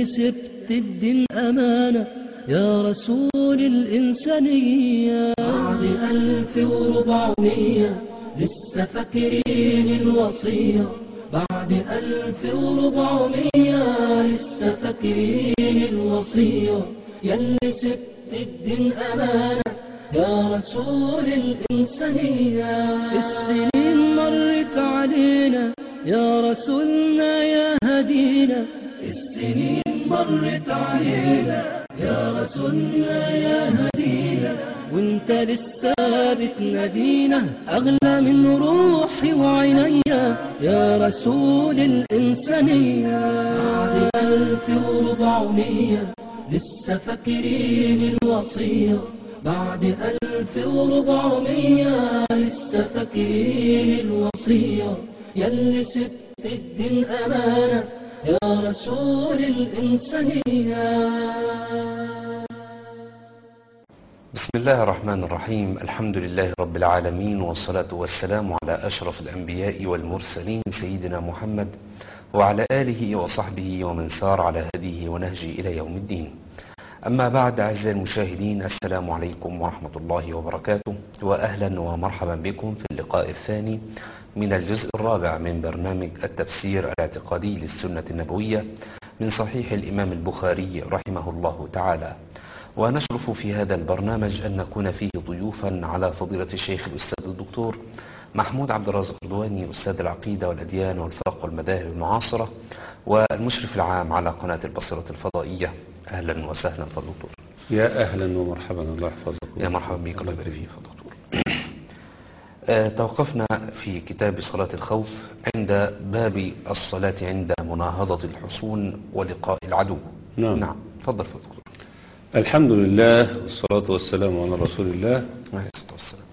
سبت الدين أمانة يا رسول الإنسانية بعد ألف وربعمية لسه فاكرين الوصية بعد ألف وربعمية لسه فاكرين الوصية يلي سبت الدين أمانة يا رسول الإنسانية السنين مرت علينا يا رسولنا يا هدينا السنين مرت علينا يا رسولنا يا هدينا وانت لسه بتنادينا اغلى من روحي وعينيا يا رسول الانسانيه بعد الف وربعمية لسه فاكرين الوصيه بعد ألف وربعمية لسه فاكرين الوصية يلي سبت الدين أمانة يا رسول الإنسانية بسم الله الرحمن الرحيم الحمد لله رب العالمين والصلاة والسلام على أشرف الأنبياء والمرسلين سيدنا محمد وعلى آله وصحبه ومن سار على هديه ونهجه إلى يوم الدين أما بعد أعزائي المشاهدين السلام عليكم ورحمة الله وبركاته وأهلا ومرحبا بكم في اللقاء الثاني من الجزء الرابع من برنامج التفسير الاعتقادي للسنة النبوية من صحيح الإمام البخاري رحمه الله تعالى ونشرف في هذا البرنامج أن نكون فيه ضيوفا على فضيلة الشيخ الأستاذ الدكتور محمود عبد الرازق الدواني أستاذ العقيدة والأديان والفرق والمذاهب المعاصرة والمشرف العام على قناة البصيرة الفضائية أهلا وسهلا فضل الدكتور يا أهلا ومرحبا الله يحفظك يا مرحبا بك الله يبارك فيك فضل الدكتور آه، توقفنا في كتاب صلاة الخوف عند باب الصلاة عند مناهضة الحصون ولقاء العدو نعم. نعم تفضل فضل الدكتور الحمد لله والصلاة والسلام على رسول الله عليه الصلاة والسلام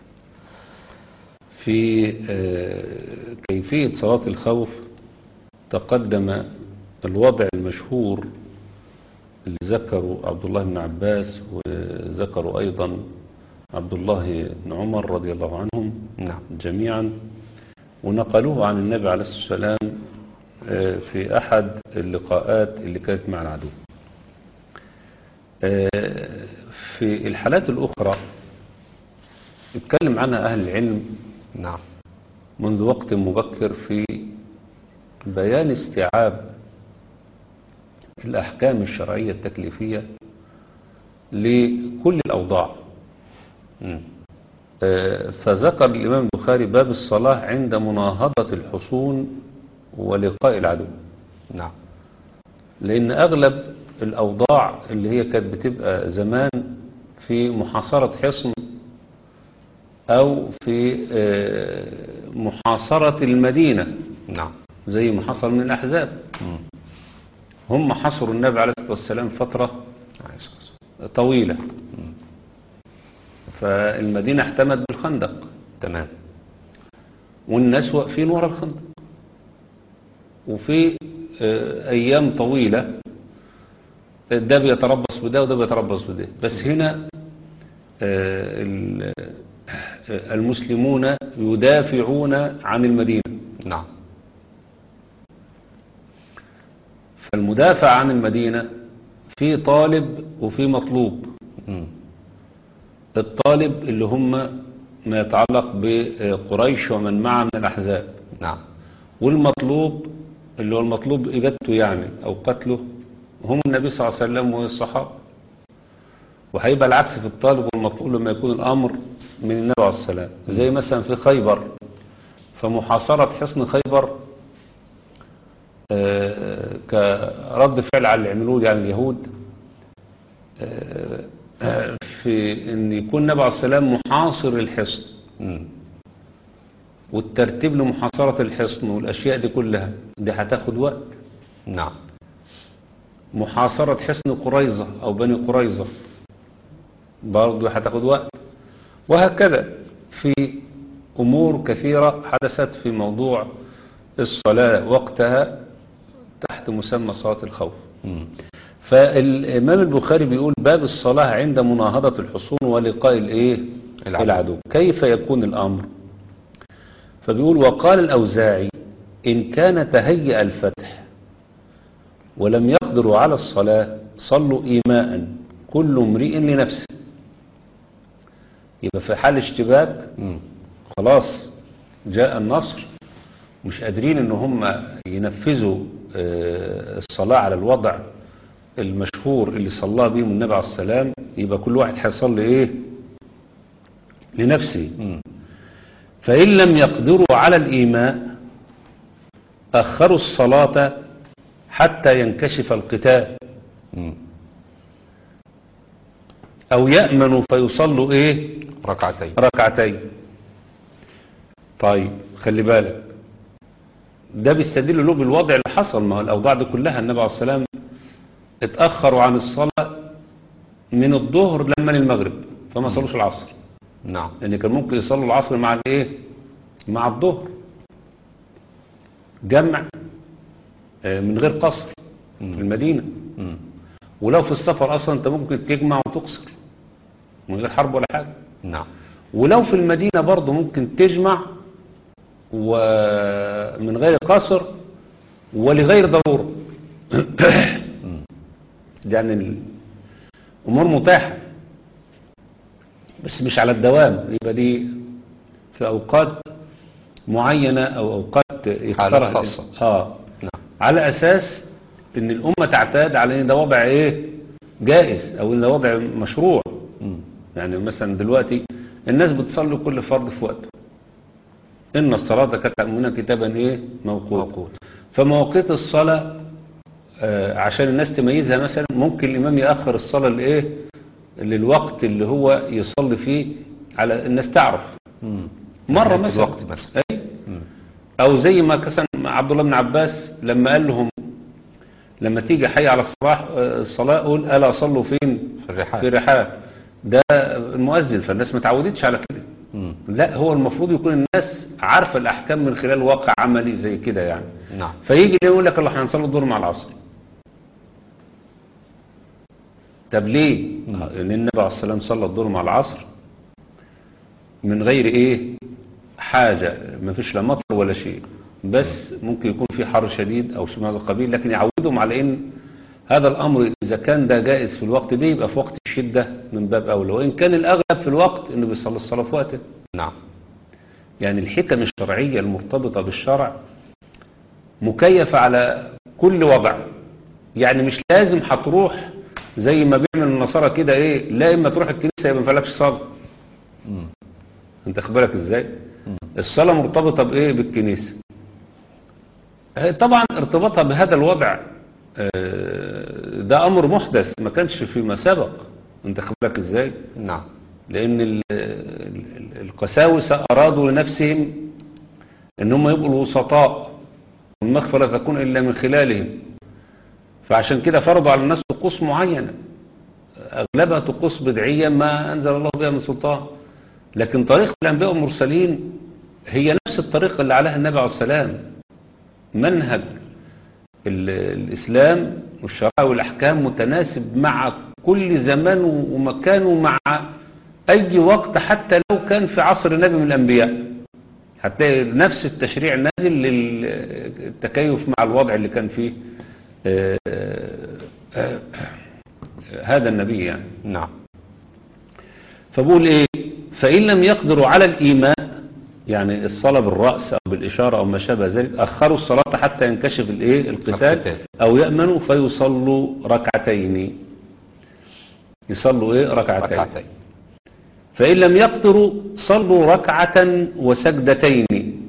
في آه، كيفية صلاة الخوف تقدم الوضع المشهور اللي ذكره عبد الله بن عباس وذكروا أيضا عبد الله بن عمر رضي الله عنهم نعم جميعا ونقلوه عن النبي عليه الصلاة والسلام آه، في أحد اللقاءات اللي كانت مع العدو آه، في الحالات الأخرى اتكلم عنها أهل العلم نعم منذ وقت مبكر في بيان استيعاب الأحكام الشرعية التكليفية لكل الأوضاع مم. آه، فذكر الإمام البخاري باب الصلاة عند مناهضة الحصون ولقاء العدو نعم لأن أغلب الأوضاع اللي هي كانت بتبقى زمان في محاصرة حصن أو في آه، محاصرة المدينة نعم زي ما حصل من الأحزاب مم. هم حصروا النبي عليه الصلاة والسلام فترة عليه الصلاة والسلام. طويلة فالمدينة احتمت بالخندق تمام والناس واقفين ورا الخندق وفي آه، أيام طويلة ده بيتربص بده وده بيتربص بده بس هنا آه، ال- آه، المسلمون يدافعون عن المدينة نعم فالمدافع عن المدينة في طالب وفي مطلوب مم. الطالب اللي هم ما يتعلق بقريش ومن معه من الأحزاب نعم والمطلوب اللي هو المطلوب إبادته يعني أو قتله هم النبي صلى الله عليه وسلم والصحابة وهيبقى العكس في الطالب والمطلوب لما يكون الأمر من النبي عليه السلام زي مثلا في خيبر فمحاصرة حصن خيبر آه، كرد فعل على اللي عملوه يعني اليهود آه، آه، في ان يكون النبي عليه السلام محاصر الحصن مم. والترتيب لمحاصرة الحصن والأشياء دي كلها دي هتاخد وقت نعم محاصرة حصن قريظة أو بني قريظة برضه هتاخد وقت وهكذا في أمور كثيرة حدثت في موضوع الصلاة وقتها تحت مسمى صلاة الخوف مم. فالإمام البخاري بيقول باب الصلاة عند مناهضة الحصون ولقاء الإيه؟ العدو. العدو كيف يكون الأمر فبيقول وقال الأوزاعي إن كان تهيأ الفتح ولم يقدروا على الصلاة صلوا إيماء كل امرئ لنفسه يبقى في حال اشتباك مم. خلاص جاء النصر مش قادرين ان هم ينفذوا آه، الصلاة على الوضع المشهور اللي صلاه بيهم النبي عليه السلام يبقى كل واحد هيصلي ايه لنفسه مم. فإن لم يقدروا على الإيماء أخروا الصلاة حتى ينكشف القتال مم. أو يأمنوا فيصلوا إيه ركعتين ركعتين طيب خلي بالك ده بيستدل له بالوضع اللي حصل ما هو الأوضاع دي كلها النبي عليه السلام اتأخروا عن الصلاة من الظهر لما للمغرب فما صلوش العصر نعم لأن كان ممكن يصلوا العصر مع الايه مع الظهر جمع آه، من غير قصر في المدينة مم. ولو في السفر أصلا أنت ممكن تجمع وتقصر من غير حرب ولا حاجة نعم ولو في المدينة برضه ممكن تجمع ومن غير قصر ولغير ضرورة يعني الأمور متاحة بس مش على الدوام يبقى دي في أوقات معينة أو أوقات يختارها خاصة. آه نعم على أساس إن الأمة تعتاد على إن ده وضع إيه جائز أو إن ده وضع مشروع مم. يعني مثلا دلوقتي الناس بتصلي كل فرض في وقته إن الصلاة كانت مؤمنة كتابا إيه موقوت موقوت. فمواقيت الصلاة آه، عشان الناس تميزها مثلا ممكن الإمام يأخر الصلاة لإيه للوقت اللي هو يصلي فيه على الناس تعرف مم. مرة نهاية مثلا الوقت مثلا أي مم. أو زي ما كسن عبد الله بن عباس لما قال لهم لما تيجي حي على الصلاة الصلاة قول ألا صلوا فين في الرحال في رحال ده المؤذن فالناس ما تعودتش على كده مم. لا هو المفروض يكون الناس عارفة الأحكام من خلال واقع عملي زي كده يعني نعم فيجي يقول لك الله احنا هنصلي الظهر مع العصر طب ليه؟ لأن النبي عليه السلام صلى الظهر مع العصر من غير ايه؟ حاجة ما فيش لا مطر ولا شيء بس ممكن يكون في حر شديد او شيء من هذا القبيل لكن يعودهم على ان هذا الامر اذا كان ده جائز في الوقت ده يبقى في وقت الشدة من باب اولى وان كان الاغلب في الوقت انه بيصلي الصلاة في وقته نعم يعني الحكم الشرعية المرتبطة بالشرع مكيفة على كل وضع يعني مش لازم هتروح زي ما بيعمل النصارى كده ايه لا اما تروح الكنيسة يبقى ما فيهالكش صلاة مم. انت خبرك ازاي الصلاة مرتبطة بايه بالكنيسة هي طبعا ارتباطها بهذا الوضع آه، ده امر محدث ما كانش فيما سبق انت خبرك ازاي نعم لأن ال- ال- القساوسة أرادوا لنفسهم أن هم يبقوا الوسطاء والمغفرة تكون إلا من خلالهم فعشان كده فرضوا على الناس طقوس معينة أغلبها طقوس بدعية ما أنزل الله بها من سلطان لكن طريقة الأنبياء والمرسلين هي نفس الطريقة اللي عليها النبي عليه السلام منهج ال- الإسلام والشرائع والأحكام متناسب مع كل زمان ومكان ومع أي وقت حتى لو كان في عصر نبي من الأنبياء هتلاقي نفس التشريع نازل للتكيف مع الوضع اللي كان فيه آه، آه، هذا النبي يعني نعم فبقول ايه فإن لم يقدروا على الإيماء يعني الصلاة بالرأس أو بالإشارة أو ما شابه ذلك أخروا الصلاة حتى ينكشف الايه القتال القتال. أو يأمنوا فيصلوا ركعتين يصلوا ايه ركعتين ركعتين فإن لم يقدروا صلوا ركعة وسجدتين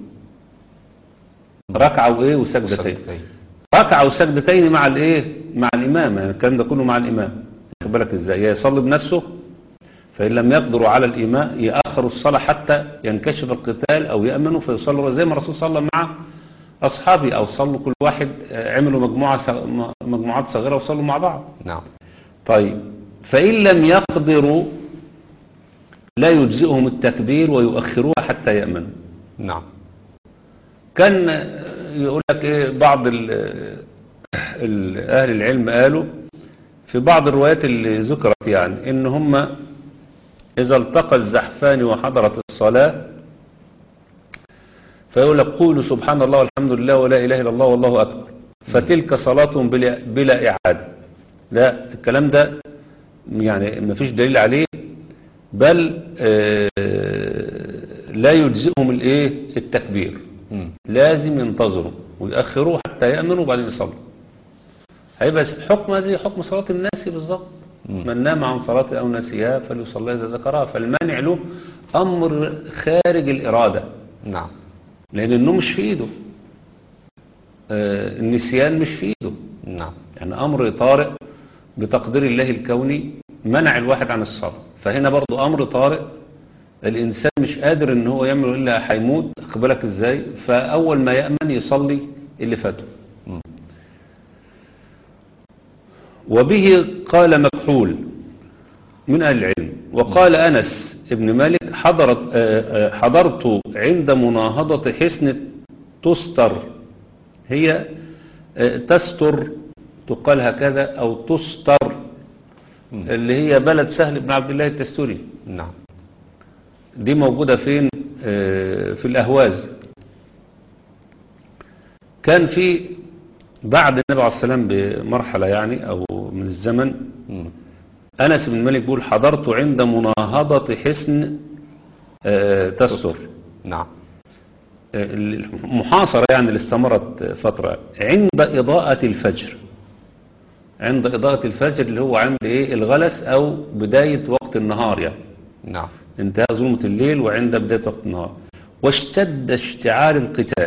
ركعة وإيه وسجدتين سجدتين ركعة وسجدتين مع الإيه مع الإمام يعني الكلام ده كله مع الإمام خد بالك إزاي يصلي بنفسه فإن لم يقدروا على الإيماء يأخروا الصلاة حتى ينكشف القتال أو يأمنوا فيصلوا زي ما الرسول صلى مع أصحابه أو صلوا كل واحد آه، عملوا مجموعة صغ- مجموعات صغيرة وصلوا مع بعض نعم طيب فإن لم يقدروا لا يجزئهم التكبير ويؤخروها حتى يأمنوا نعم كان يقول لك ايه بعض ال ال اهل العلم قالوا في بعض الروايات اللي ذكرت يعني ان هم اذا التقى الزحفان وحضرت الصلاة فيقول لك قولوا سبحان الله والحمد لله ولا اله الا الله والله اكبر فتلك صلاة بلا, بلا إعادة لا الكلام ده يعني ما فيش دليل عليه بل آه، لا يجزئهم الايه التكبير مم. لازم ينتظروا ويأخروه حتى يأمنوا وبعدين يصلوا هيبقى حكم زي حكم صلاة الناس بالظبط مم. من نام عن صلاة أو نسيها فليصلي إذا ذكرها فالمانع له أمر خارج الإرادة نعم لأن النوم مش في إيده آه، النسيان مش في إيده نعم يعني أمر طارئ بتقدير الله الكوني منع الواحد عن الصلاة فهنا برضو أمر طارئ الإنسان مش قادر إن هو يعمله إلا هيموت أخد بالك إزاي فأول ما يأمن يصلي اللي فاته مم. وبه قال مكحول من أهل العلم وقال أنس ابن مالك حضرت, آه، آه، حضرت عند مناهضة حسن تستر هي آه، تستر تقال هكذا أو تستر اللي هي بلد سهل بن عبد الله التستري نعم دي موجودة فين آه، في الأهواز كان في بعد النبي عليه السلام بمرحلة يعني أو من الزمن مم. أنس بن مالك بيقول حضرت عند مناهضة حسن آه، تستر نعم آه، المحاصرة يعني اللي استمرت فترة عند إضاءة الفجر عند إضاءة الفجر اللي هو عند إيه الغلس أو بداية وقت النهار يعني نعم انتهاء ظلمة الليل وعند بداية وقت النهار واشتد اشتعال القتال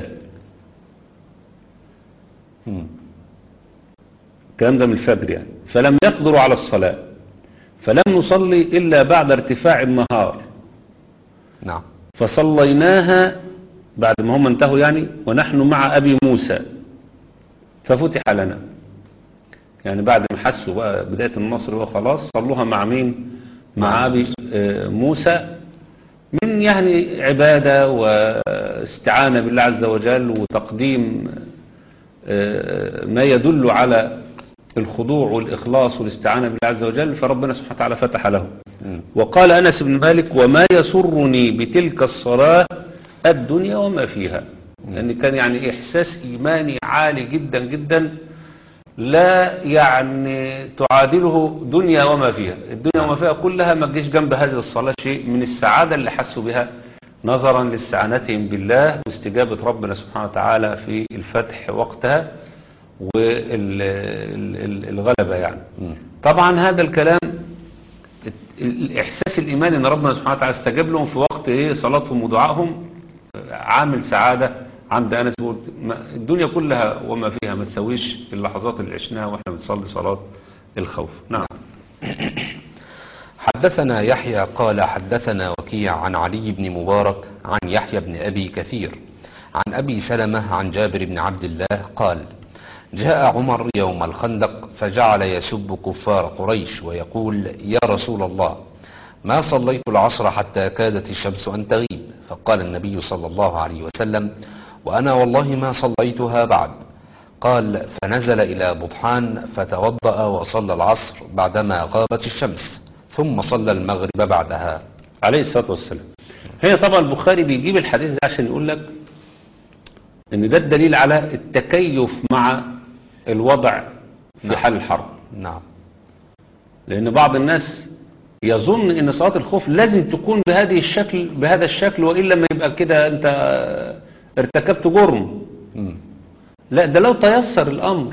مم. الكلام ده من الفجر يعني فلم يقدروا على الصلاة فلم نصلي إلا بعد ارتفاع النهار نعم فصليناها بعد ما هم انتهوا يعني ونحن مع أبي موسى ففتح لنا يعني بعد ما حسوا بقى بداية النصر وخلاص صلوها مع مين مع أبي آه، موسى من يعني عبادة واستعانة بالله عز وجل وتقديم آه، ما يدل على الخضوع والإخلاص والاستعانة بالله عز وجل فربنا سبحانه وتعالى فتح له مم. وقال أنس بن مالك وما يسرني بتلك الصلاة الدنيا وما فيها لأن كان يعني إحساس إيماني عالي جدا جدا لا يعني تعادله دنيا وما فيها الدنيا وما فيها كلها ما تجيش جنب هذه الصلاة شيء من السعادة اللي حسوا بها نظرا لاستعانتهم بالله واستجابة ربنا سبحانه وتعالى في الفتح وقتها والغلبة يعني مم. طبعا هذا الكلام الإحساس الإيماني أن ربنا سبحانه وتعالى استجاب لهم في وقت إيه صلاتهم ودعائهم عامل سعادة عند أنس بيقول ما- الدنيا كلها وما فيها ما تسويش اللحظات اللي عشناها وإحنا بنصلي صلاة الخوف نعم حدثنا يحيى قال حدثنا وكيع عن علي بن مبارك عن يحيى بن أبي كثير عن أبي سلمة عن جابر بن عبد الله قال جاء عمر يوم الخندق فجعل يسب كفار قريش ويقول يا رسول الله ما صليت العصر حتى كادت الشمس أن تغيب فقال النبي صلى الله عليه وسلم وأنا والله ما صليتها بعد قال فنزل إلى بطحان فتوضأ وصلى العصر بعدما غابت الشمس ثم صلى المغرب بعدها عليه الصلاة والسلام هنا طبعا البخاري بيجيب الحديث ده عشان يقول لك ان ده الدليل على التكيف مع الوضع في حال الحرب نعم لأن بعض الناس يظن أن صلاة الخوف لازم تكون بهذه الشكل بهذا الشكل وإلا ما يبقى كده أنت ارتكبت جرم مم. لا ده لو تيسر الأمر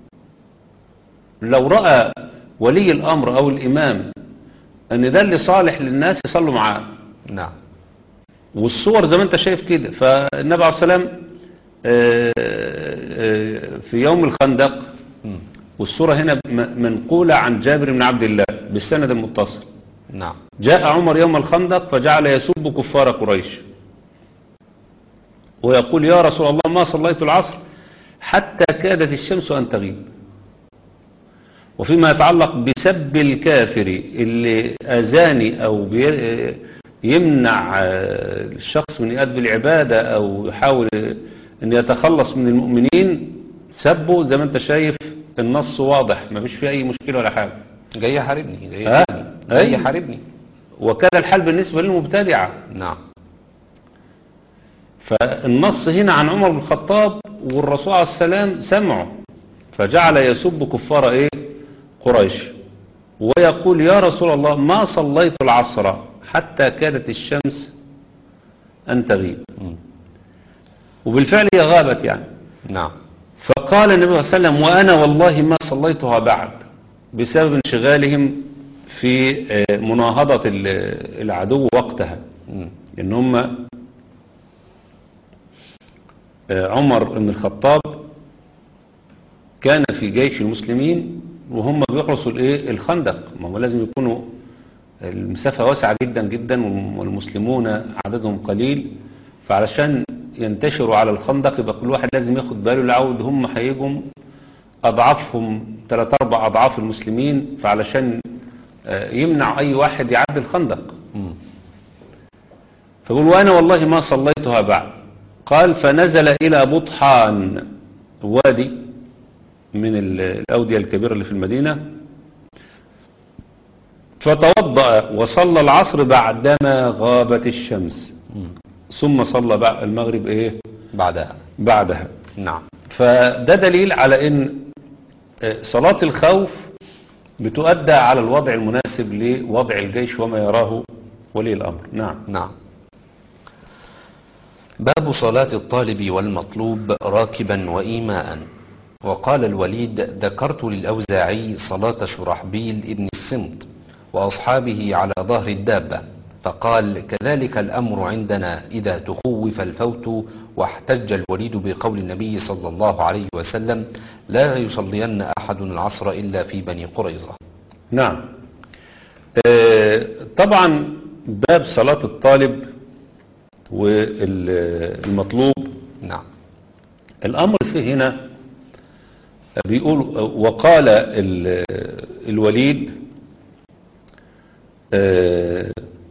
لو رأى ولي الأمر أو الإمام أن ده اللي صالح للناس يصلوا معاه نعم والصور زي ما انت شايف كده فالنبي عليه السلام آه، آه، في يوم الخندق مم. والصورة هنا م- منقولة عن جابر بن عبد الله بالسند المتصل نعم جاء عمر يوم الخندق فجعل يسب كفار قريش ويقول يا رسول الله ما صليت العصر حتى كادت الشمس أن تغيب وفيما يتعلق بسب الكافر اللي أذاني أو بي- يمنع آه، الشخص من يؤدي العبادة أو يحاول أن يتخلص من المؤمنين سبه زي ما أنت شايف النص واضح ما فيش فيه أي مشكلة ولا حاجة جاي يحاربني جاي ها؟ يحاربني جاي أيوة. يحاربني وكان الحال بالنسبة للمبتدعة نعم فالنص هنا عن عمر بن الخطاب والرسول عليه السلام سمعه فجعل يسب كفار ايه قريش ويقول يا رسول الله ما صليت العصر حتى كادت الشمس أن تغيب مم. وبالفعل هي غابت يعني نعم فقال النبي صلى الله عليه وسلم وأنا والله ما صليتها بعد بسبب انشغالهم في آه، مناهضة ال- العدو وقتها مم. ان هم آه، عمر بن الخطاب كان في جيش المسلمين وهم بيحرسوا الايه الخندق ما هو لازم يكونوا المسافة واسعة جدا جدا والمسلمون عددهم قليل فعلشان ينتشروا على الخندق يبقى كل واحد لازم ياخد باله لعود هم هيجوا اضعافهم ثلاث اربع اضعاف المسلمين فعلشان آه، يمنع اي واحد يعدي الخندق مم. فقول وأنا والله ما صليتها بعد قال فنزل إلى بطحان وادي من ال- الأودية الكبيرة اللي في المدينة فتوضأ وصلى العصر بعدما غابت الشمس مم. ثم صلى بعد المغرب إيه بعدها بعدها نعم فده دليل على ان آه، صلاة الخوف بتؤدى على الوضع المناسب لوضع الجيش وما يراه ولي الأمر نعم نعم باب صلاة الطالب والمطلوب راكبا وإيماء وقال الوليد ذكرت للأوزاعي صلاة شرحبيل ابن السمط وأصحابه على ظهر الدابة فقال كذلك الأمر عندنا إذا تخوف الفوت واحتج الوليد بقول النبي صلى الله عليه وسلم لا يصلين أحد العصر إلا في بني قريظة نعم آه، طبعا باب صلاة الطالب والمطلوب نعم الأمر فيه هنا بيقول وقال ال- الوليد آه،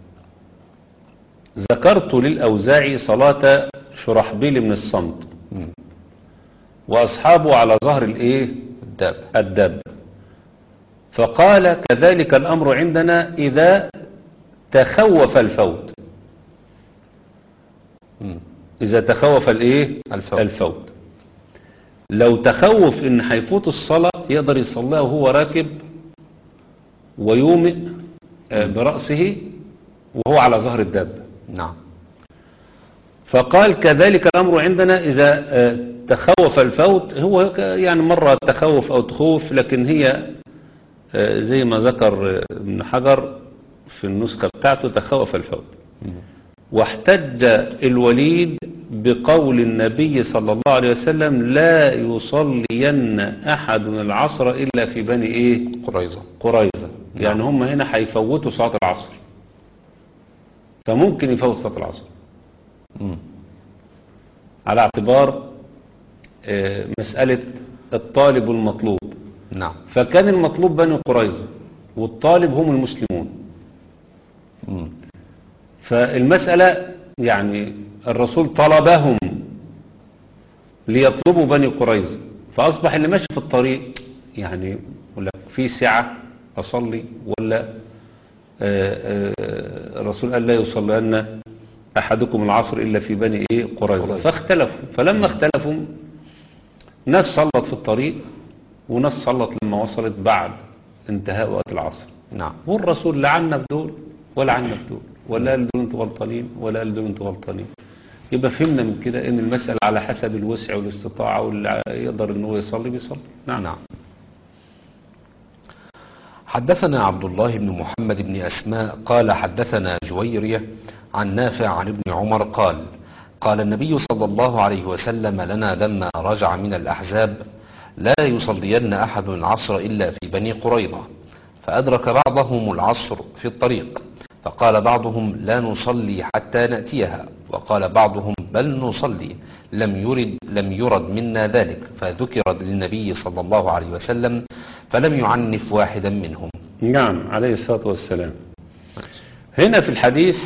ذكرت للأوزاعي صلاة شرحبيل من الصمت مم. وأصحابه على ظهر الإيه الدابة الدب فقال كذلك الأمر عندنا إذا تخوف الفوت مم. إذا تخوف الإيه الفوت. الفوت لو تخوف إن هيفوت الصلاة يقدر يصليها وهو راكب ويومئ آه، برأسه وهو على ظهر الدابة نعم فقال كذلك الأمر عندنا إذا آه، تخوف الفوت هو ك- يعني مرة تخوف أو تخوف لكن هي آه، زي ما ذكر آه، ابن حجر في النسخة بتاعته تخوف الفوت مم. واحتج الوليد بقول النبي صلى الله عليه وسلم لا يصلين أحد العصر إلا في بني إيه قريظة قريظة يعني هم هنا هيفوتوا صلاة العصر فممكن يفوت صلاة العصر مم. على اعتبار آه، مسألة الطالب والمطلوب نعم فكان المطلوب بني قريظة والطالب هم المسلمون مم. فالمسألة يعني الرسول طلبهم ليطلبوا بني قريظة فأصبح اللي ماشي في الطريق يعني يقول لك في سعة أصلي ولا آه، آه، الرسول قال لا يصلين أحدكم العصر إلا في بني إيه قريظة قريظة. فاختلفوا فلما اختلفوا ناس صلت في الطريق وناس صلت لما وصلت بعد انتهاء وقت العصر نعم والرسول لا عنا في دول ولا عنا في دول ولا قال دول انتوا غلطانين ولا قال دول انتوا غلطانين يبقى فهمنا من كده ان المسألة على حسب الوسع والاستطاعة واللي يقدر ان هو يصلي بيصلي نعم نعم حدثنا عبد الله بن محمد بن أسماء قال حدثنا جويرية عن نافع عن ابن عمر قال قال النبي صلى الله عليه وسلم لنا لما رجع من الأحزاب لا يصلين أحد العصر إلا في بني قريظة فأدرك بعضهم العصر في الطريق فقال بعضهم لا نصلي حتى نأتيها وقال بعضهم بل نصلي لم يرد لم يرد منا ذلك فذكر للنبي صلى الله عليه وسلم فلم يعنف واحدا منهم نعم عليه الصلاة والسلام هنا في الحديث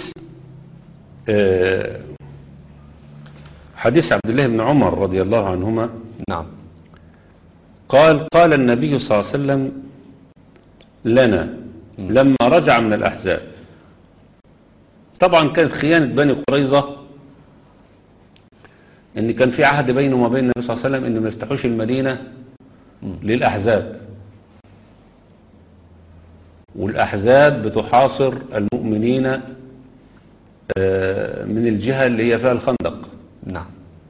آه، حديث عبد الله بن عمر رضي الله عنهما نعم قال قال النبي صلى الله عليه وسلم لنا لما رجع من الأحزاب طبعا كانت خيانة بني قريظة ان كان في عهد بينه وبين النبي صلى الله عليه وسلم ان ما يفتحوش المدينة للأحزاب والأحزاب بتحاصر المؤمنين آه، من الجهة اللي هي فيها الخندق نعم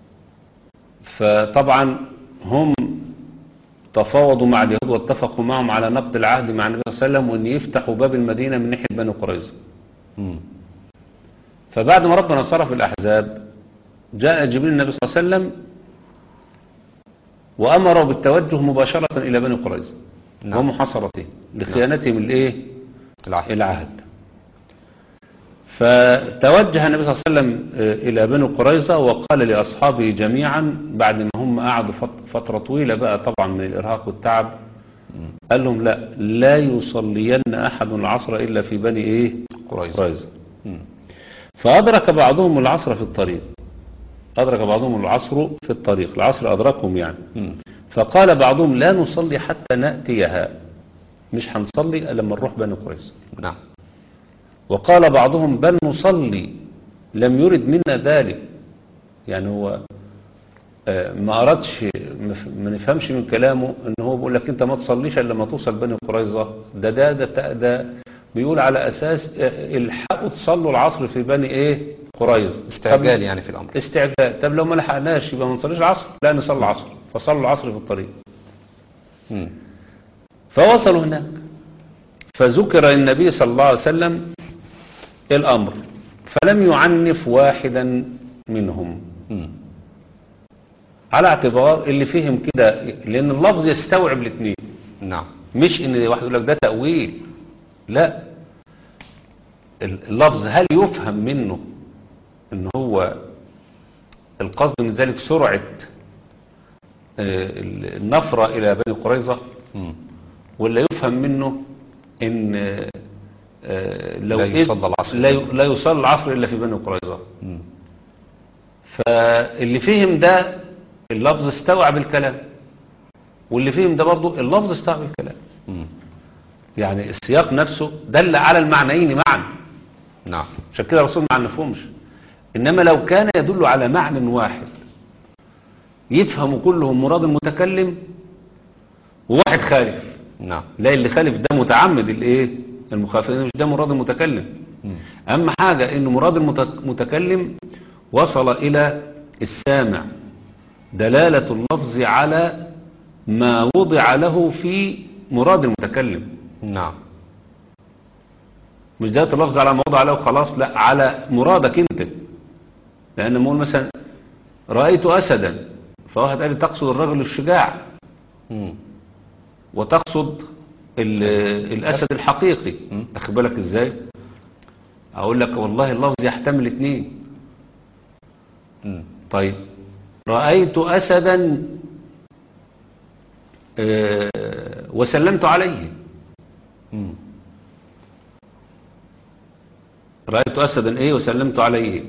فطبعا هم تفاوضوا مع اليهود واتفقوا معهم على نقد العهد مع النبي صلى الله عليه وسلم وان يفتحوا باب المدينة من ناحية بني قريظة مم. فبعد ما ربنا صرف الأحزاب جاء جبريل النبي صلى الله عليه وسلم وأمره بالتوجه مباشرة إلى بني قريظة نعم. ومحاصرته لخيانتهم الإيه؟ العهد العهد فتوجه النبي صلى الله عليه وسلم آه، إلى بني قريظة وقال لأصحابه جميعا بعد ما هم قعدوا فت- فترة طويلة بقى طبعا من الإرهاق والتعب قال لهم لا لا يصلين أحد العصر إلا في بني إيه قريظة قريظة مم. فأدرك بعضهم العصر في الطريق أدرك بعضهم العصر في الطريق العصر أدركهم يعني مم. فقال بعضهم لا نصلي حتى نأتيها مش هنصلي إلا لما نروح بني قريظة نعم وقال بعضهم بل نصلي لم يرد منا ذلك يعني هو آه، ما أردش ما ف- ما نفهمش من كلامه ان هو بيقول لك انت ما تصليش الا لما توصل بني قريظة ده ده ده, ده بيقول على اساس آه، الحقوا تصلوا العصر في بني ايه قريظة استعجال طب- يعني في الأمر استعجال طب لو ما لحقناش يبقى ما نصليش العصر لا نصلي العصر فصلوا العصر في الطريق مم. فوصلوا هناك فذكر النبي صلى الله عليه وسلم الأمر فلم يعنف واحدا منهم مم. على اعتبار اللي فهم كده لأن اللفظ يستوعب الاثنين نعم مش ان واحد يقول لك ده تأويل لا اللفظ هل يفهم منه ان هو القصد من ذلك سرعة آه، النفرة إلى بني قريظة مم. ولا يفهم منه ان آه، لو لا إذ- يصلى العصر. لا ي- لا يصلى العصر الا في بني قريظه مم. فاللي فهم ده اللفظ استوعب الكلام واللي فهم ده برضه اللفظ استوعب الكلام مم. يعني السياق نفسه دل على المعنيين معا نعم عشان كده الرسول ما عنفهمش انما لو كان يدل على معنى واحد يفهم كلهم مراد المتكلم وواحد خالف نعم لا اللي خالف ده متعمد الايه المخالفه مش ده مراد المتكلم مم. اهم حاجه ان مراد المتكلم وصل الى السامع دلاله اللفظ على ما وضع له في مراد المتكلم نعم مش دلاله اللفظ على ما وضع له خلاص لا على مرادك انت لان نقول مثلا رايت اسدا فواحد قال لي تقصد الرجل الشجاع مم. وتقصد ال- الأسد الحقيقي مم. أخد بالك إزاي أقول لك والله اللفظ يحتمل اثنين مم. طيب رأيت أسدا آه، وسلمت عليه مم. رأيت أسدا إيه وسلمت عليه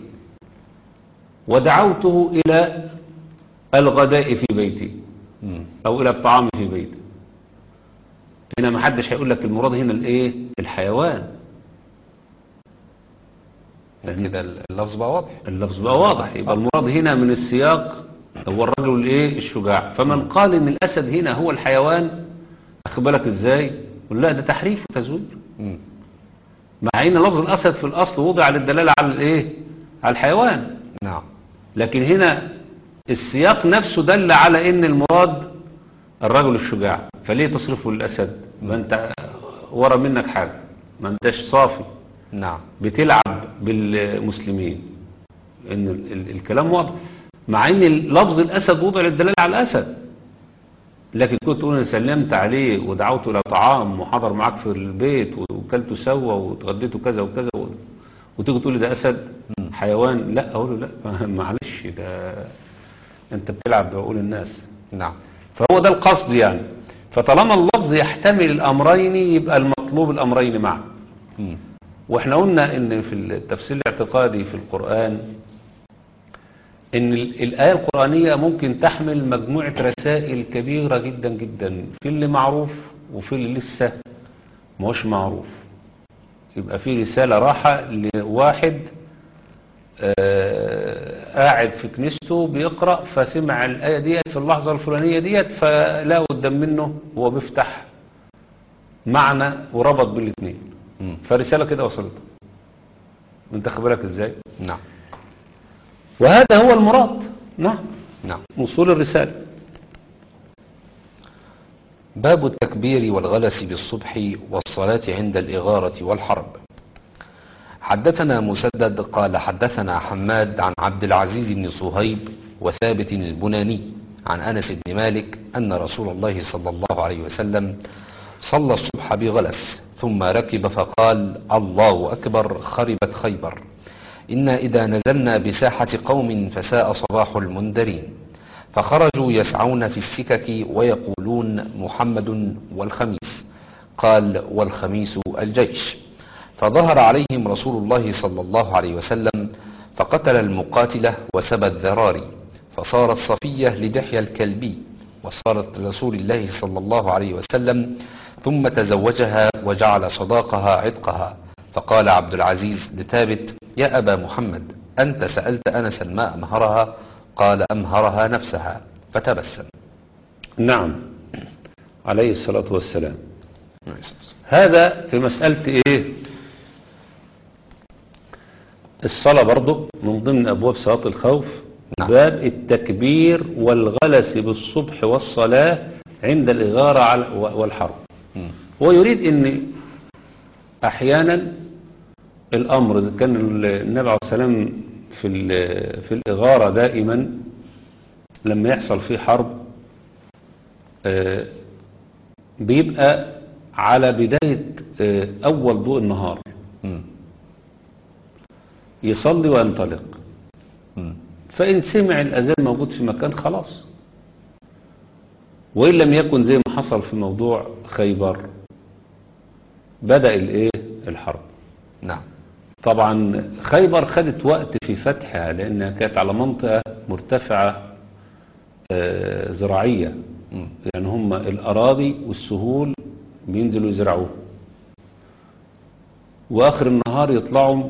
ودعوته إلى الغداء في بيتي مم. أو إلى الطعام في بيتي هنا ما حدش هيقول لك المراد هنا الإيه الحيوان يعني كده اللفظ بقى واضح اللفظ بقى واضح يبقى المراد هنا من السياق هو الرجل الايه الشجاع فمن قال ان الاسد هنا هو الحيوان اخد بالك ازاي يقول لا ده تحريف وتزوير مم. مع ان لفظ الاسد في الاصل وضع للدلاله على الايه على الحيوان نعم لكن هنا السياق نفسه دل على ان المراد الرجل الشجاع فليه تصرفه للاسد ما انت ورا منك حاجه ما انتش صافي نعم بتلعب بالمسلمين ان ال ال الكلام واضح مع ان لفظ الاسد وضع للدلاله على الاسد لكن كنت تقول انا سلمت عليه ودعوته الى طعام وحضر معاك في البيت وكلته سوا وتغديته كذا وكذا و- وتيجي تقول لي ده اسد حيوان لا اقول له لا معلش ده انت بتلعب بعقول الناس نعم فهو ده القصد يعني فطالما اللفظ يحتمل الامرين يبقى المطلوب الامرين معا مم. واحنا قلنا ان في التفسير الاعتقادي في القرآن ان ال- الآية القرآنية ممكن تحمل مجموعة رسائل كبيرة جدا جدا في اللي معروف وفي اللي لسه مش معروف يبقى في رسالة راحة لواحد آه، قاعد في كنيسته بيقرأ فسمع الآية ديت في اللحظة الفلانية ديت فلاقوا قدام منه وهو بيفتح معنى وربط بين الاثنين مم. فرسالة كده وصلته انت خد بالك ازاي نعم وهذا هو المراد نعم نعم وصول الرسالة باب التكبير والغلس بالصبح والصلاة عند الإغارة والحرب حدثنا مسدد قال حدثنا حماد عن عبد العزيز بن صهيب وثابت البناني عن أنس بن مالك أن رسول الله صلى الله عليه وسلم صلى الصبح بغلس ثم ركب فقال الله أكبر خربت خيبر إنا إذا نزلنا بساحة قوم فساء صباح المنذرين فخرجوا يسعون في السكك ويقولون محمد والخميس قال والخميس الجيش فظهر عليهم رسول الله صلى الله عليه وسلم فقتل المقاتلة وسبى الذراري فصارت صفية لدحية الكلبي وصارت لرسول الله صلى الله عليه وسلم ثم تزوجها وجعل صداقها عتقها فقال عبد العزيز لثابت يا أبا محمد أنت سألت أنسا ما أمهرها قال أمهرها نفسها فتبسم نعم عليه الصلاة والسلام هذا في مسألة ايه الصلاة برضو من ضمن أبواب صلاة الخوف نعم. باب التكبير والغلس بالصبح والصلاة عند الإغارة على- والحرب مم. هو يريد ان احيانا الامر اذا كان النبي عليه السلام في ال- في الاغاره دائما لما يحصل فيه حرب آه، بيبقى على بدايه آه، اول ضوء النهار مم. يصلي وينطلق مم. فإن سمع الأذان موجود في مكان خلاص وإن لم يكن زي ما حصل في موضوع خيبر بدأ الإيه الحرب نعم طبعا خيبر خدت وقت في فتحها لأنها كانت على منطقة مرتفعة آه، زراعية مم. يعني هم الأراضي والسهول بينزلوا يزرعوها وآخر النهار يطلعوا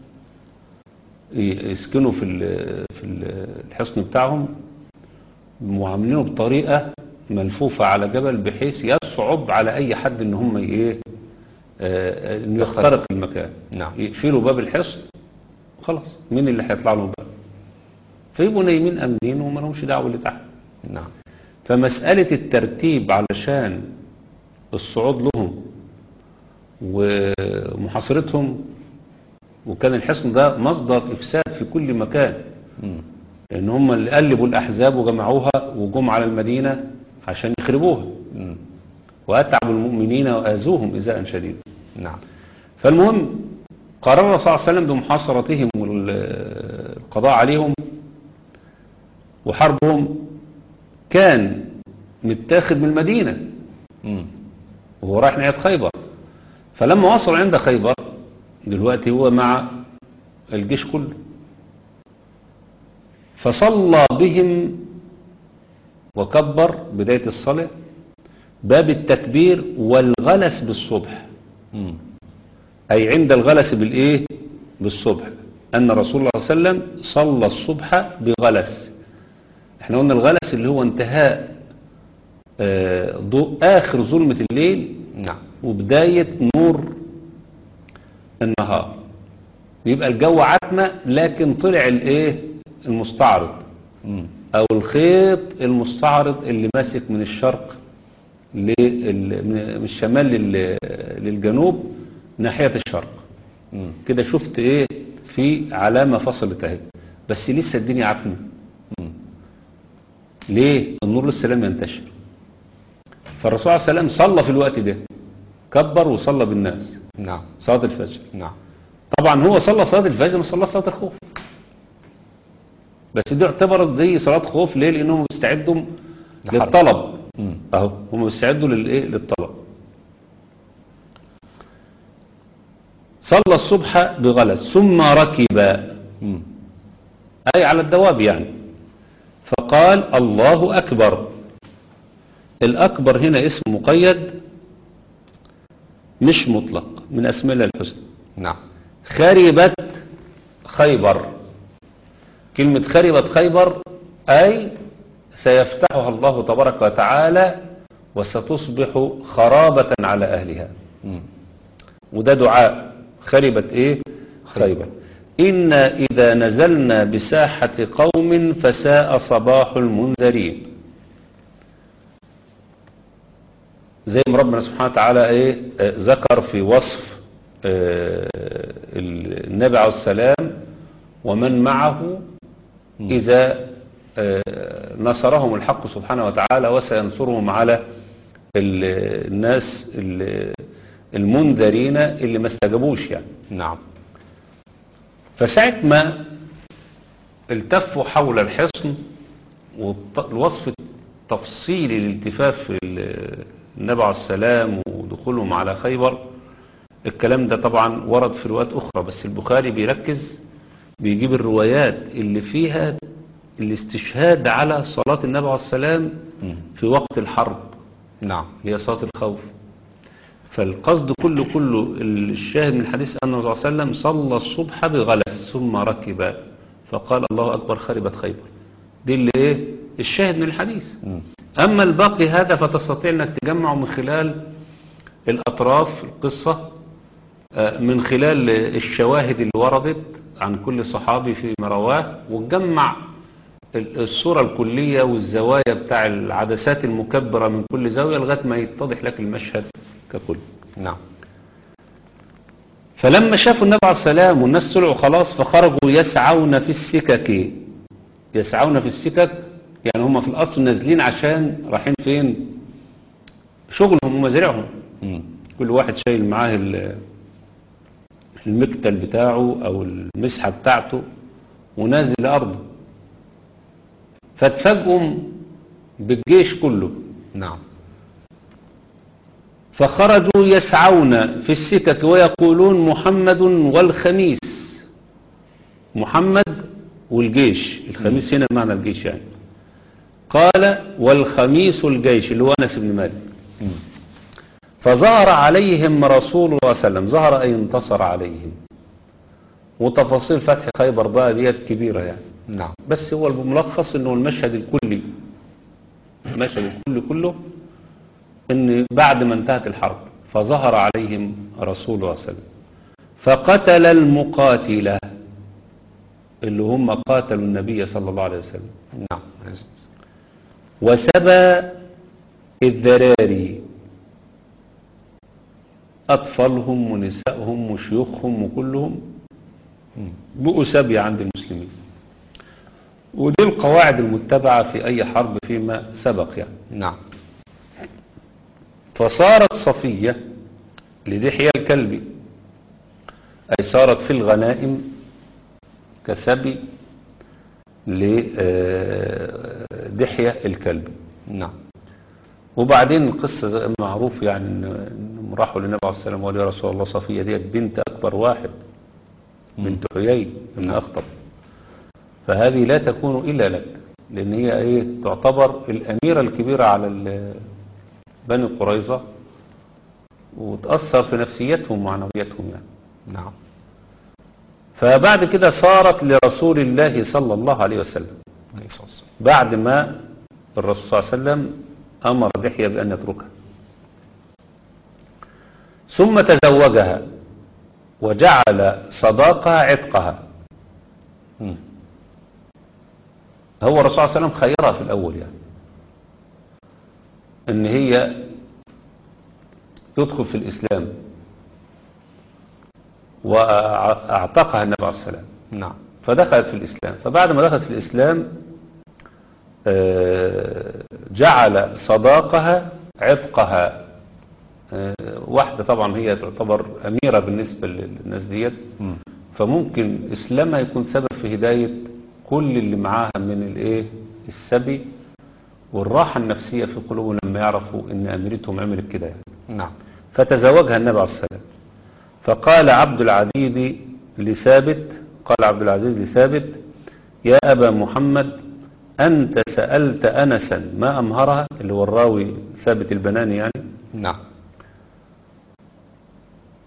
ي- يسكنوا في ال- في ال- الحصن بتاعهم وعاملينه بطريقة ملفوفة على جبل بحيث يصعب على أي حد إن هم إيه آه، إنه يخترق المكان نعم. يقفلوا باب الحصن خلاص مين اللي هيطلع لهم بقى فيبقوا نايمين أمنين وما لهمش دعوة اللي تحت نعم فمسألة الترتيب علشان الصعود لهم ومحاصرتهم وكان الحصن ده مصدر إفساد في كل مكان مم. لأن هم اللي قلبوا الأحزاب وجمعوها وجم على المدينة عشان يخربوها مم. وأتعبوا المؤمنين وآذوهم إزاء شديدا نعم فالمهم قرر الرسول صلى الله عليه وسلم بمحاصرتهم والقضاء عليهم وحربهم كان متاخد من المدينة مم. وهو رايح ناحية خيبر فلما وصل عند خيبر دلوقتي هو مع الجيش كله فصلى بهم وكبر بداية الصلاة باب التكبير والغلس بالصبح مم. أي عند الغلس بالإيه بالصبح أن رسول الله صلى الله عليه وسلم صلى الصبح بغلس احنا قلنا الغلس اللي هو انتهاء آه، ضوء آخر ظلمة الليل نعم وبداية نور النهار يبقى الجو عتمة لكن طلع الايه المستعرض مم. او الخيط المستعرض اللي ماسك من الشرق لل- من الشمال لل- للجنوب ناحية الشرق مم. كده شفت ايه في علامة فصلت اهي بس لسه الدنيا عتمة مم. ليه النور لسه لم ينتشر فالرسول عليه السلام صلى في الوقت ده كبر وصلى بالناس نعم صلاة الفجر نعم طبعا هو صلى صلاة الفجر ما صلى صلاة الخوف بس دي اعتبرت زي صلاة خوف ليه لانهم بيستعدوا لحرب. للطلب مم. اهو هم بيستعدوا للايه للطلب صلى الصبح بغلس ثم ركب مم. أي على الدواب يعني فقال الله أكبر الأكبر هنا اسم مقيد مش مطلق من أسماء الله الحسنى نعم خربت خيبر كلمة خربت خيبر أي سيفتحها الله تبارك وتعالى وستصبح خرابة على أهلها مم. وده دعاء خربت ايه خيبر إنا إذا نزلنا بساحة قوم فساء صباح المنذرين زي ما ربنا سبحانه وتعالى ايه آه، ذكر في وصف آه، النبي عليه السلام ومن معه إذا آه، نصرهم الحق سبحانه وتعالى وسينصرهم على ال- الناس ال- المنذرين اللي ما استجابوش يعني نعم فساعة ما التفوا حول الحصن والوصف التفصيلي للالتفاف في ال- النبي عليه السلام ودخولهم على خيبر الكلام ده طبعا ورد في روايات أخرى بس البخاري بيركز بيجيب الروايات اللي فيها الاستشهاد على صلاة النبي عليه السلام مم. في وقت الحرب نعم اللي هي صلاة الخوف فالقصد كله كله الشاهد من الحديث أن الرسول صلى الله عليه وسلم صلى الصبح بغلس ثم ركب فقال الله أكبر خربت خيبر دي اللي إيه الشاهد من الحديث مم. أما الباقي هذا فتستطيع أنك تجمعه من خلال الأطراف القصة آه، من خلال الشواهد اللي وردت عن كل صحابي في رواه وتجمع ال- الصورة الكلية والزوايا بتاع العدسات المكبرة من كل زاوية لغاية ما يتضح لك المشهد ككل نعم فلما شافوا النبي عليه السلام والناس طلعوا خلاص فخرجوا يسعون في السكك يسعون في السكك يعني هم في الأصل نازلين عشان رايحين فين شغلهم ومزارعهم مم. كل واحد شايل معاه ال- المكتل بتاعه او المسحة بتاعته ونازل لأرضه فاتفاجئوا بالجيش كله نعم فخرجوا يسعون في السكك ويقولون محمد والخميس محمد والجيش الخميس هنا معنى الجيش يعني قال والخميس الجيش اللي هو أنس بن مالك مم. فظهر عليهم رسول الله صلى الله عليه وسلم ظهر أي انتصر عليهم وتفاصيل فتح خيبر بقى ديت كبيرة يعني نعم بس هو الملخص انه المشهد الكلي المشهد الكلي كله ان بعد ما انتهت الحرب فظهر عليهم رسول الله صلى الله عليه وسلم فقتل المقاتلة اللي هم قاتلوا النبي صلى الله عليه وسلم نعم وسبى الذراري أطفالهم ونسائهم وشيوخهم وكلهم مم. بقوا سبي عند المسلمين ودي القواعد المتبعة في أي حرب فيما سبق يعني نعم فصارت صفية لدحية الكلبي أي صارت في الغنائم كسبي لدحية الكلبي نعم وبعدين القصة معروف يعني إن- إنهم راحوا للنبي عليه السلام وقالوا يا رسول الله صفية ديت بنت أكبر واحد بنت حيي بن أخطب فهذه لا تكون إلا لك لأن هي إيه تعتبر الأميرة الكبيرة على ال- بني قريظة وتأثر في نفسيتهم ومعنوياتهم يعني نعم فبعد كده صارت لرسول الله صلى الله عليه وسلم عليه الصلاة والسلام. بعد ما الرسول صلى الله عليه وسلم أمر دحية بأن يتركها ثم تزوجها وجعل صداقها عتقها مم. هو الرسول صلى الله عليه وسلم خيرها في الأول يعني إن هي تدخل في الإسلام وأعتقها النبي عليه السلام نعم فدخلت في الإسلام فبعد ما دخلت في الإسلام آه، جعل صداقها عتقها آه، واحدة طبعا هي تعتبر أميرة بالنسبة للناس ديت مم. فممكن إسلامها يكون سبب في هداية كل اللي معاها من الإيه السبي والراحة النفسية في قلوبهم لما يعرفوا إن أميرتهم عملت كده يعني. نعم فتزوجها النبي عليه السلام فقال عبد العزيز لثابت قال عبد العزيز لثابت يا أبا محمد أنت سألت أنسا ما أمهرها اللي هو الراوي ثابت البناني يعني نعم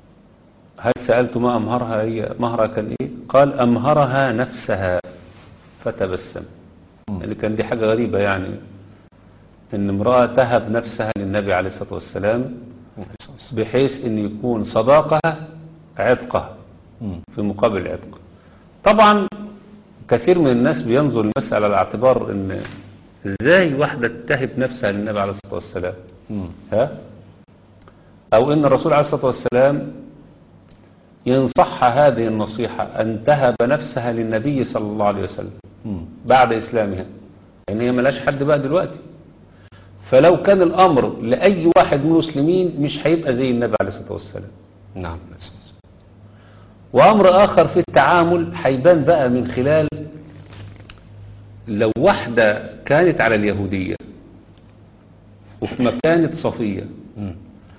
هل سألت ما أمهرها هي مهرها كان إيه قال أمهرها نفسها فتبسم مم. اللي كان دي حاجة غريبة يعني ان امرأة تهب نفسها للنبي عليه الصلاة والسلام عليه الصلاة والسلام. بحيث ان يكون صداقها عتقها مم. في مقابل العتق طبعا كثير من الناس بينظر المسألة على اعتبار ان ازاي واحدة تهب نفسها للنبي عليه الصلاة والسلام مم. ها او ان الرسول عليه الصلاة والسلام ينصحها هذه النصيحة ان تهب نفسها للنبي صلى الله عليه وسلم مم. بعد اسلامها يعني هي ملاش حد بقى دلوقتي فلو كان الامر لاي واحد من المسلمين مش هيبقى زي النبي عليه الصلاة والسلام نعم عليه الصلاة والسلام. وامر اخر في التعامل هيبان بقى من خلال لو واحدة كانت على اليهودية وفي مكانة صفية مم.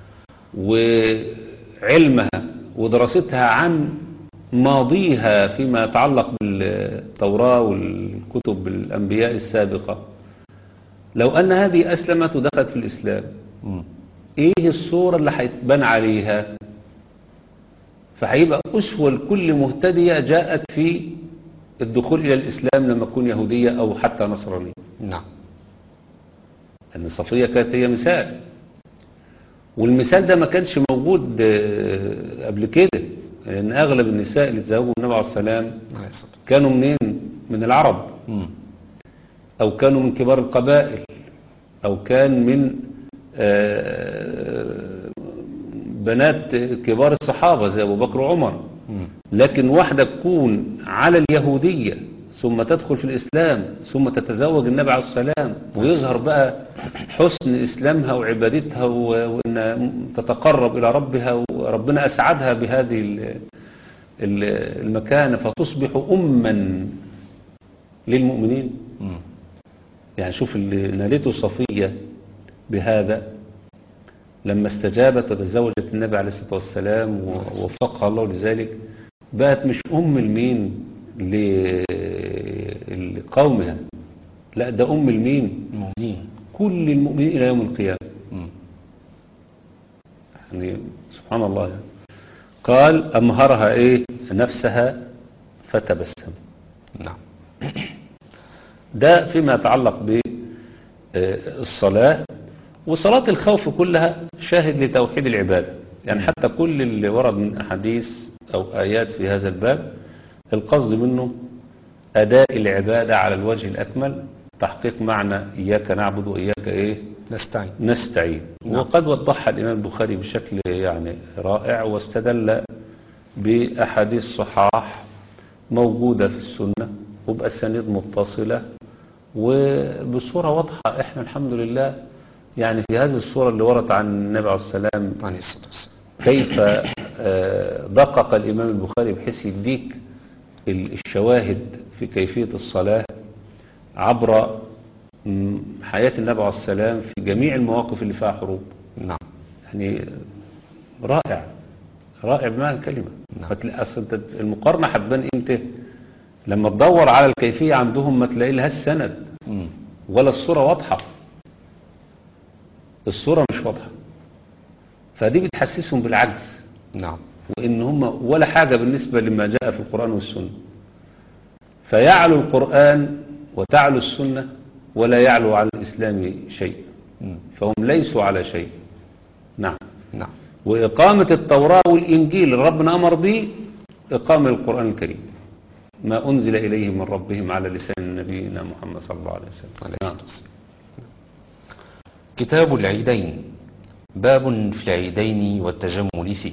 وعلمها ودراستها عن ماضيها فيما يتعلق بالتوراة والكتب الأنبياء السابقة لو أن هذه أسلمت ودخلت في الإسلام مم. إيه الصورة اللي هيتبان عليها فهيبقى أسوة لكل مهتدية جاءت في الدخول إلى الإسلام لما تكون يهودية أو حتى نصرانية نعم أن صفية كانت هي مثال والمثال ده ما كانش موجود آه، قبل كده لأن أغلب النساء اللي تزوجوا النبي عليه السلام عليه الصلاة والسلام. كانوا منين من العرب مم. أو كانوا من كبار القبائل أو كان من آه، بنات كبار الصحابة زي أبو بكر وعمر مم. لكن واحدة تكون على اليهودية ثم تدخل في الإسلام ثم تتزوج النبي عليه السلام ويظهر بقى حسن إسلامها وعبادتها و- وأن تتقرب إلى ربها وربنا أسعدها بهذه ال- ال- المكانة فتصبح أما للمؤمنين مم. يعني شوف اللي نالته صفية بهذا لما استجابت وتزوجت النبي عليه الصلاة والسلام ووفقها الله لذلك بقت مش أم المين ل- لقومها لا ده أم المين المؤمنين كل المؤمنين إلى يوم القيامة مم. يعني سبحان الله يعني. قال أمهرها إيه نفسها فتبسم نعم ده فيما يتعلق بالصلاة وصلاة الخوف كلها شاهد لتوحيد العبادة يعني حتى كل اللي ورد من أحاديث أو آيات في هذا الباب القصد منه أداء العبادة على الوجه الأكمل تحقيق معنى إياك نعبد وإياك إيه نستعين نستعين نعم. وقد وضحها الإمام البخاري بشكل يعني رائع واستدل بأحاديث صحاح موجودة في السنة وبأسانيد متصلة وبصورة واضحة احنا الحمد لله يعني في هذه الصورة اللي وردت عن النبي عليه السلام عليه الصلاة والسلام كيف آه، دقق الإمام البخاري بحيث يديك ال- الشواهد في كيفية الصلاة عبر م، حياة النبي عليه السلام في جميع المواقف اللي فيها حروب نعم يعني رائع رائع بمعنى الكلمة نعم. فتلاقي أصل أنت المقارنة هتبان امتى لما تدور على الكيفية عندهم ما تلاقي لها السند مم. ولا الصورة واضحة الصورة مش واضحة فدي بتحسسهم بالعجز نعم وإن هم ولا حاجة بالنسبة لما جاء في القرآن والسنة فيعلو القرآن وتعلو السنة ولا يعلو على الإسلام شيء مم. فهم ليسوا على شيء نعم نعم وإقامة التوراة والإنجيل اللي ربنا أمر به إقامة القرآن الكريم ما أنزل إليهم من ربهم على لسان نبينا محمد صلى الله عليه وسلم عليه نعم. الصلاة والسلام كتاب العيدين باب في العيدين والتجمل فيه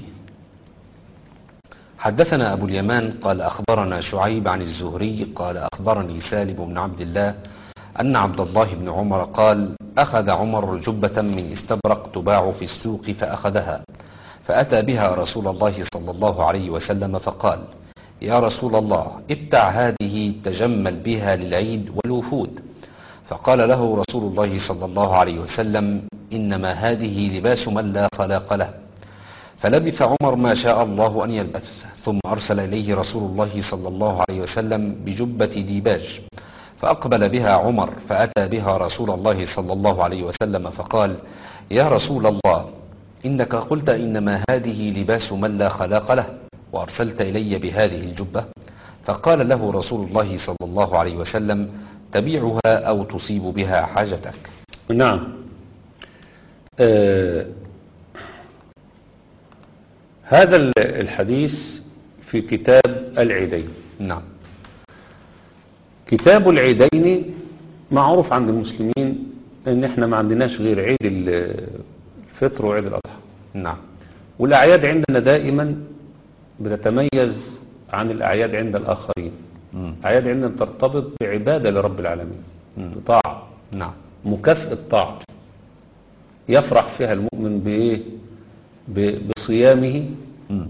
حدثنا أبو اليمان قال أخبرنا شعيب عن الزهري قال أخبرني سالم بن عبد الله أن عبد الله بن عمر قال أخذ عمر جبة من استبرق تباع في السوق فأخذها فأتى بها رسول الله صلى الله عليه وسلم فقال يا رسول الله ابتع هذه تجمل بها للعيد والوفود فقال له رسول الله صلى الله عليه وسلم إنما هذه لباس من لا خلاق له فلبث عمر ما شاء الله أن يلبث ثم أرسل إليه رسول الله صلى الله عليه وسلم بجبة ديباج فأقبل بها عمر فأتى بها رسول الله صلى الله عليه وسلم فقال يا رسول الله إنك قلت إنما هذه لباس من لا خلاق له وأرسلت إلي بهذه الجبة فقال له رسول الله صلى الله عليه وسلم تبيعها أو تصيب بها حاجتك نعم آه هذا ال- الحديث في كتاب العيدين نعم كتاب العيدين معروف عند المسلمين ان احنا ما عندناش غير عيد ال- الفطر وعيد الاضحى نعم والاعياد عندنا دائما بتتميز عن الاعياد عند الاخرين مم. الاعياد عندنا بترتبط بعباده لرب العالمين مم. بطاعه نعم مكافأة طاعة يفرح فيها المؤمن بإيه ب- بصيامه مم.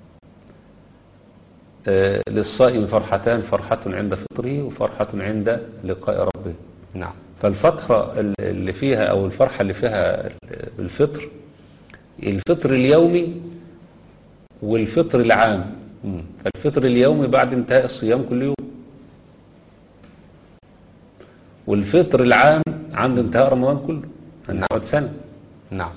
آه، للصائم فرحتان فرحة عند فطره وفرحة عند لقاء ربه نعم فالفترة ال- اللي فيها أو الفرحة اللي فيها الفطر الفطر اليومي والفطر العام مم. فالفطر اليومي بعد انتهاء الصيام كل يوم والفطر العام عند انتهاء رمضان كله نعم. نعم سنة نعم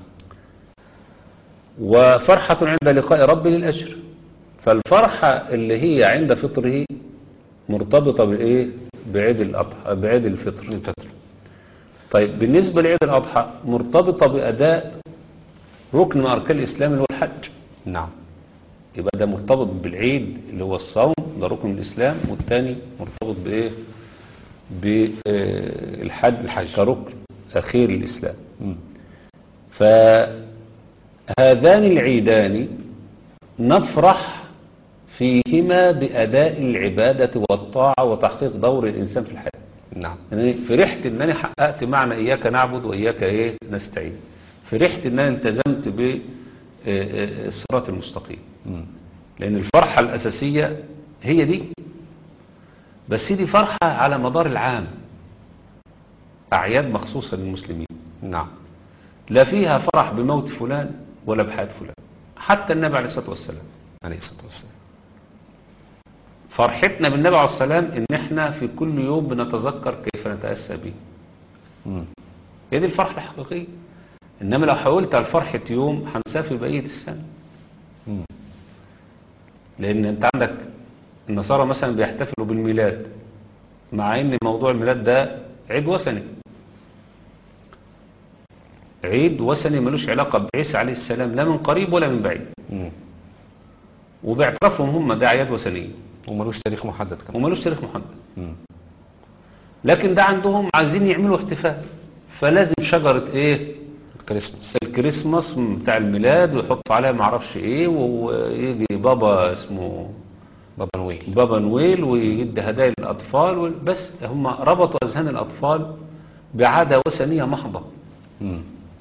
وفرحة عند لقاء ربي للأجر فالفرحة اللي هي عند فطره مرتبطة بإيه بعيد الأضحى بعيد الفطر الفطر طيب بالنسبة لعيد الأضحى مرتبطة بأداء ركن من أركان الإسلام اللي هو الحج نعم يبقى ده مرتبط بالعيد اللي هو الصوم ده ركن من الإسلام والتاني مرتبط بإيه بالحج الحج. كركن أخير الإسلام مم. فهذان العيدان نفرح فيهما بأداء العبادة والطاعة وتحقيق دور الإنسان في الحياة نعم يعني فرحت ان انا حققت معنى اياك نعبد واياك ايه نستعين فرحت ان انا التزمت بالصراط المستقيم مم. لان الفرحة الاساسية هي دي بس دي فرحة على مدار العام اعياد مخصوصة للمسلمين نعم لا فيها فرح بموت فلان ولا بحياة فلان حتى النبي عليه الصلاة والسلام عليه الصلاة والسلام فرحتنا بالنبي عليه الصلاة والسلام ان احنا في كل يوم بنتذكر كيف نتأسى به مم. هي دي الفرحة الحقيقية إنما لو حاولت على فرحة يوم هنسافر بقية السنة مم. لأن أنت عندك النصارى مثلا بيحتفلوا بالميلاد مع إن موضوع الميلاد ده عيد وثني عيد وثني ملوش علاقة بعيسى عليه السلام لا من قريب ولا من بعيد مم. وباعترافهم هم ده أعياد وثنية وملوش تاريخ محدد كمان وملوش تاريخ محدد مم. لكن ده عندهم عايزين يعملوا احتفال فلازم شجرة ايه الكريسماس الكريسماس بتاع الميلاد ويحطوا عليها معرفش ايه ويجي بابا اسمه بابا نويل بابا نويل ويدي هدايا للأطفال وال- بس هم ربطوا أذهان الأطفال بعادة وثنية محضة مم.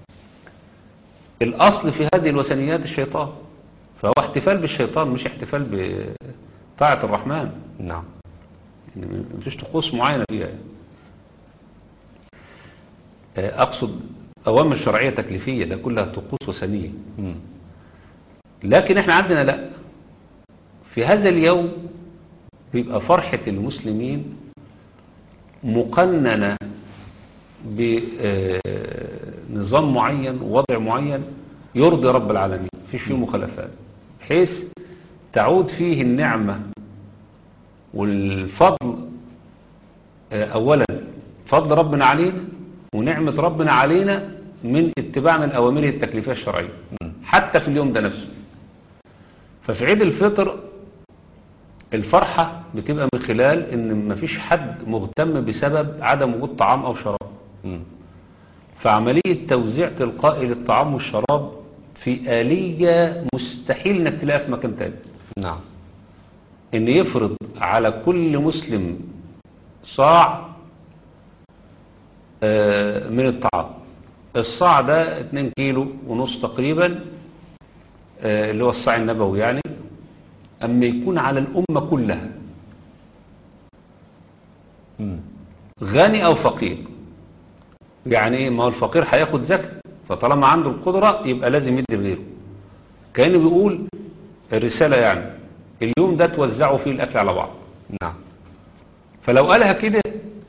الأصل في هذه الوثنيات الشيطان فهو احتفال بالشيطان مش احتفال بطاعة الرحمن نعم يعني مفيش طقوس معينة فيها يعني. آه، أقصد أوامر شرعية تكليفية ده كلها طقوس وثنية مم. لكن احنا عندنا لا في هذا اليوم بيبقى فرحة المسلمين مقننة بنظام معين ووضع معين يرضي رب العالمين مفيش فيه مخالفات بحيث تعود فيه النعمة والفضل آه، أولا فضل ربنا علينا ونعمة ربنا علينا من اتباعنا الأوامر التكليفية الشرعية مم. حتى في اليوم ده نفسه ففي عيد الفطر الفرحة بتبقى من خلال ان مفيش حد مهتم بسبب عدم وجود طعام او شراب مم. فعملية توزيع تلقائي للطعام والشراب في آلية مستحيل انك تلاقيها في مكان تاني نعم ان يفرض على كل مسلم صاع آه، من الطعام الصاع ده 2 كيلو ونص تقريبا آه، اللي هو الصاع النبوي يعني اما يكون على الامه كلها مم. غني او فقير يعني ايه ما هو الفقير هياخد زكاه فطالما عنده القدره يبقى لازم يدي لغيره كانه بيقول الرساله يعني اليوم ده توزعوا فيه الاكل على بعض نعم فلو قالها كده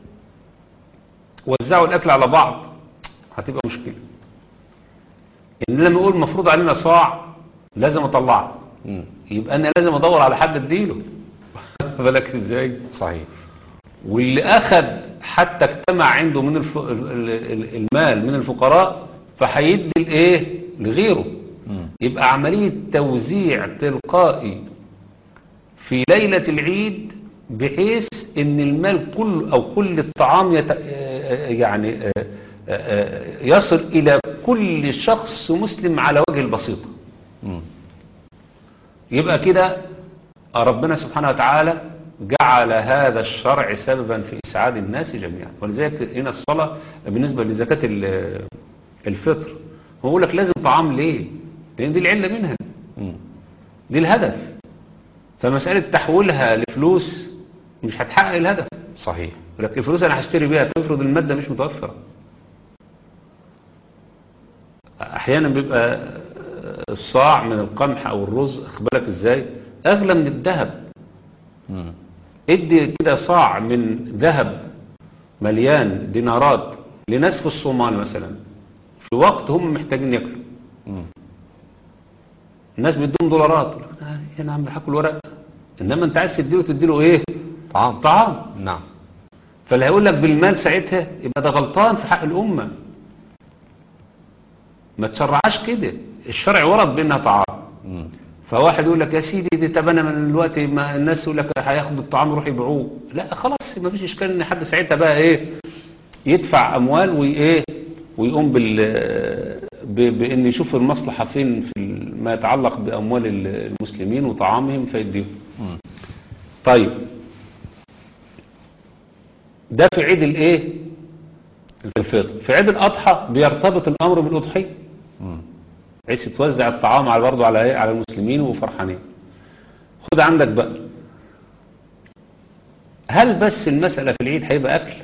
وزعوا الاكل على بعض هتبقى مشكله ان لما يقول مفروض علينا صاع لازم اطلعه مم. يبقى انا لازم ادور على حد اديله واخد بالك ازاي صحيح واللي اخذ حتى اجتمع عنده من الف... ال- ال- ال- المال من الفقراء فهيدي الايه لغيره مم. يبقى عملية توزيع تلقائي في ليلة العيد بحيث ان المال كله او كل الطعام يت... آه، يعني آه، آه، يصل الى كل شخص مسلم على وجه البسيطة مم. يبقى كده ربنا سبحانه وتعالى جعل هذا الشرع سببا في إسعاد الناس جميعا ولذلك هنا الصلاة بالنسبة لزكاة ال- الفطر هو يقول لك لازم طعام ليه لأن دي العلة منها مم. دي الهدف فمسألة تحويلها لفلوس مش هتحقق الهدف صحيح يقول لك الفلوس أنا هشتري بيها تفرض المادة مش متوفرة أحيانا بيبقى الصاع من القمح أو الرز أخبرك إزاي أغلى من الذهب مم. ادي كده صاع من ذهب مليان دينارات لناس في الصومال مثلا في وقت هم محتاجين ياكلوا مم. الناس بدهم دولارات يقول لك آه، يا نعم هاكل ورق انما انت عايز تديله تديله ايه طعام طعام نعم فاللي هيقول لك بالمال ساعتها يبقى ده غلطان في حق الامه ما تشرعش كده الشرع ورد بانها طعام مم. فواحد يقول لك يا سيدي دي طب انا من الوقت ما الناس يقول لك هياخدوا الطعام يروحوا يبيعوه لا خلاص ما فيش اشكال ان حد ساعتها بقى ايه يدفع اموال وايه ويقوم بال ب- بان يشوف المصلحه فين في ال- ما يتعلق باموال ال- المسلمين وطعامهم فيديهم مم. طيب ده في عيد الايه الفطر في عيد الاضحى بيرتبط الامر بالاضحيه مم. بحيث يتوزع الطعام على برضه على ايه على المسلمين وفرحانين خد عندك بقى هل بس المسألة في العيد هيبقى أكل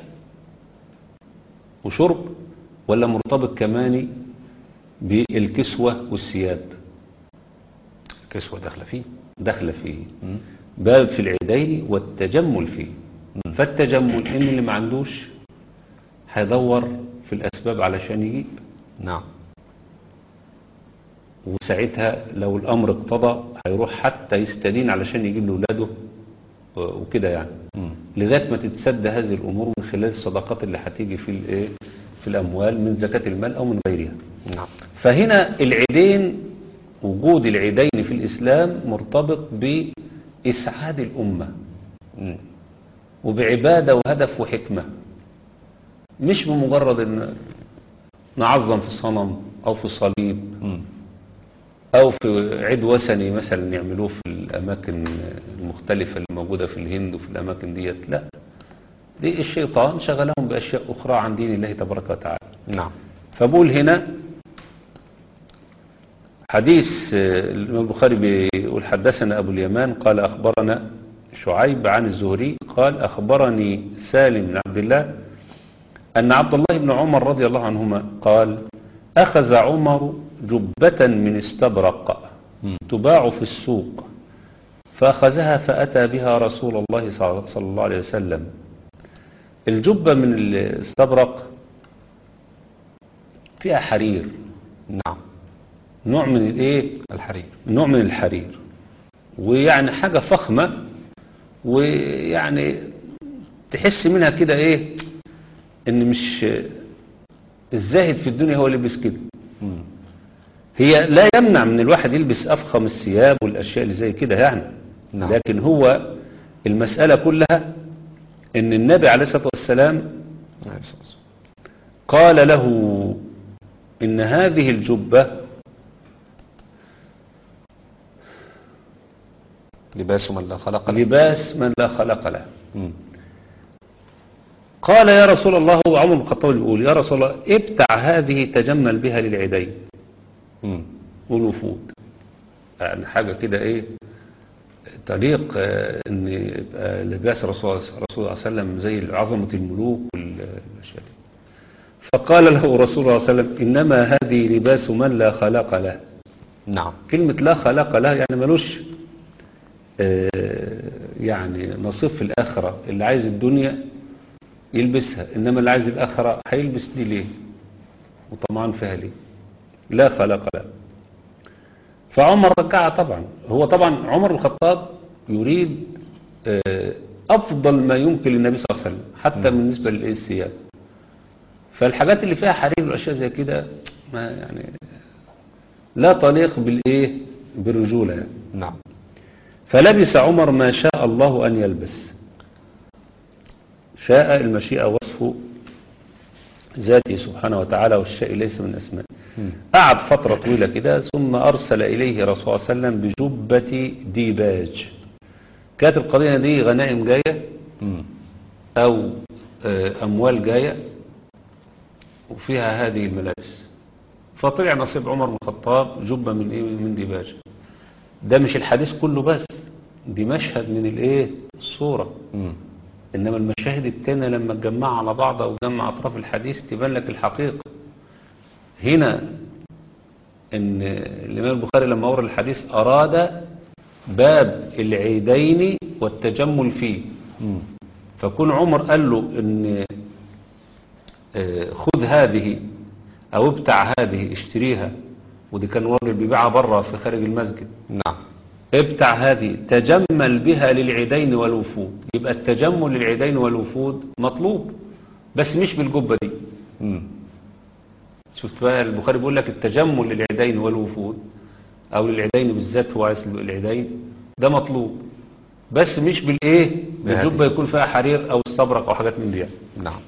وشرب ولا مرتبط كمان بالكسوة والثياب كسوة داخلة فيه داخله فيه مم. باب في العيدين والتجمل فيه فالتجمل ان اللي ما عندوش هيدور في الاسباب علشان يجيب نعم وساعتها لو الامر اقتضى هيروح حتى يستدين علشان يجيب لاولاده و- وكده يعني مم. لغايه ما تتسد هذه الامور من خلال الصدقات اللي هتيجي في الايه في الاموال من زكاه المال او من غيرها نعم فهنا العيدين وجود العيدين في الاسلام مرتبط باسعاد الامه مم. وبعباده وهدف وحكمه مش بمجرد ان نعظم في صنم او في صليب مم. أو في عيد وثني مثلا يعملوه في الأماكن المختلفة اللي موجودة في الهند وفي الأماكن ديت لا دي الشيطان شغلهم بأشياء أخرى عن دين الله تبارك وتعالى نعم فبقول هنا حديث آه، الإمام البخاري بيقول حدثنا أبو اليمان قال أخبرنا شعيب عن الزهري قال أخبرني سالم بن عبد الله أن عبد الله بن عمر رضي الله عنهما قال أخذ عمر جبة من استبرق مم. تباع في السوق فأخذها فأتى بها رسول الله صلى صلى الله عليه وسلم الجبة من الاستبرق فيها حرير نعم نوع من الايه الحرير نوع من الحرير ويعني حاجة فخمة ويعني تحس منها كده ايه ان مش الزاهد في الدنيا هو اللي يلبس كده مم. هي لا يمنع من الواحد يلبس افخم الثياب والاشياء اللي زي كده يعني نعم. لكن هو المسألة كلها ان النبي عليه الصلاة والسلام عليه الصلاة والسلام. قال له إن هذه الجبة لباس من لا خلق له لباس من لا خلق له مم. قال يا رسول الله هو عمر بن الخطاب بيقول يا رسول الله ابتع هذه تجمل بها للعيدين مم. والوفود يعني حاجة كده ايه طريق آه، ان يبقى لباس رسول الله صلى الله عليه وسلم زي عظمة الملوك والاشياء دي فقال له رسول الله صلى الله عليه وسلم انما هذه لباس من لا خلق له نعم كلمة لا خلاق له يعني ملوش آه، يعني نصيب في الآخرة اللي عايز الدنيا يلبسها إنما اللي عايز الآخرة هيلبس دي ليه وطمعان فيها ليه لا خلاق له فعمر رجعها طبعا هو طبعا عمر بن الخطاب يريد آه، أفضل ما يمكن للنبي صلى الله عليه وسلم حتى بالنسبة للثياب فالحاجات اللي فيها حرير والأشياء زي كده ما يعني لا تليق بالإيه بالرجولة يعني. نعم فلبس عمر ما شاء الله أن يلبس شاء المشيئة وصف ذاته سبحانه وتعالى والشيء ليس من أسماء مم. قعد فترة طويلة كده ثم أرسل إليه رسول الله صلى الله عليه وسلم بجبة ديباج كانت القضية دي غنائم جاية مم. أو آه، أموال جاية وفيها هذه الملابس فطلع نصيب عمر بن الخطاب جبة من إيه من ديباج ده مش الحديث كله بس دي مشهد من الإيه الصورة مم. إنما المشاهد التانية لما تجمعها على بعضها وتجمع أطراف الحديث تبان لك الحقيقة هنا إن الإمام البخاري لما أورد الحديث أراد باب العيدين والتجمل فيه مم. فكون عمر قال له إن آه، خذ هذه أو ابتع هذه اشتريها ودي كان راجل بيبيعها بره في خارج المسجد نعم ابتع هذه تجمل بها للعيدين والوفود يبقى التجمل للعيدين والوفود مطلوب بس مش بالجبة دي مم. شفت بقى البخاري بيقول لك التجمل للعيدين والوفود او للعيدين بالذات هو عايز العيدين ده مطلوب بس مش بالايه بالجبة يكون فيها حرير او استبرق او حاجات من دي يعني. نعم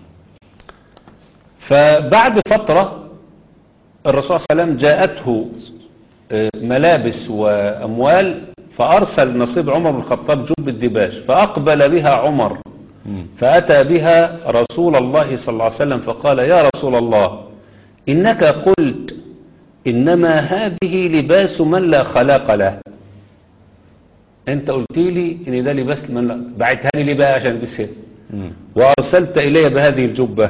فبعد فترة الرسول صلى الله عليه وسلم جاءته آه، ملابس وأموال فأرسل نصيب عمر بن الخطاب جب الدباج فأقبل بها عمر مم. فأتى بها رسول الله صلى الله عليه وسلم فقال يا رسول الله إنك قلت إنما هذه لباس من لا خلاق له أنت قلت لي إن ده لباس من لا بعتها لي ليه بقى عشان البسها مم. وأرسلت إلي بهذه الجبة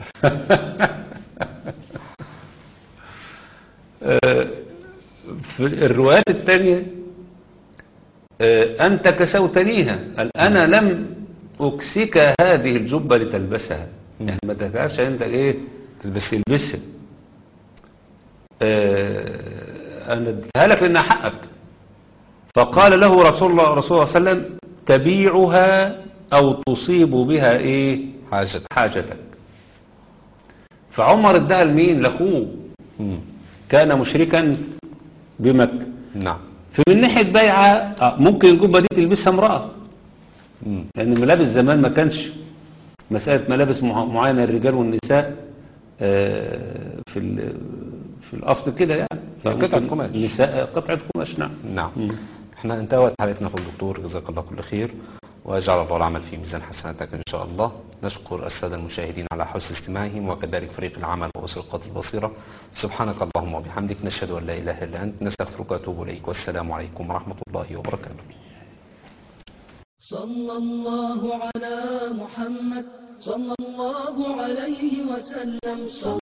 آه، في الروايات الثانية آه، أنت كسوتنيها قال أنا لم أكسك هذه الجبة لتلبسها يعني ما تكاش أنت إيه تلبسي تلبسها آه، أنا اديتها لك لأنها حقك فقال له رسول الله رسول الله صلى الله عليه وسلم تبيعها أو تصيب بها إيه حاجة حاجتك فعمر ادها لمين لاخوه مم. كان مشركا بمكة نعم فمن ناحية بيعة آه، ممكن الجبة دي تلبسها امرأة مم. لأن ملابس زمان ما كانش مسألة ملابس مع- معينة الرجال والنساء آه، في ال- في الأصل كده يعني قطعة فممكن قماش. نساء قطعة قماش نعم نعم مم. احنا انتهت حلقتنا في الدكتور جزاك الله كل خير وجعل الله العمل في ميزان حسناتك ان شاء الله نشكر الساده المشاهدين على حسن استماعهم وكذلك فريق العمل واسرقات البصيره سبحانك اللهم وبحمدك نشهد ان لا اله الا انت نستغفرك ونتوب اليك والسلام عليكم ورحمه الله وبركاته صلى الله على محمد صلى الله عليه وسلم صلى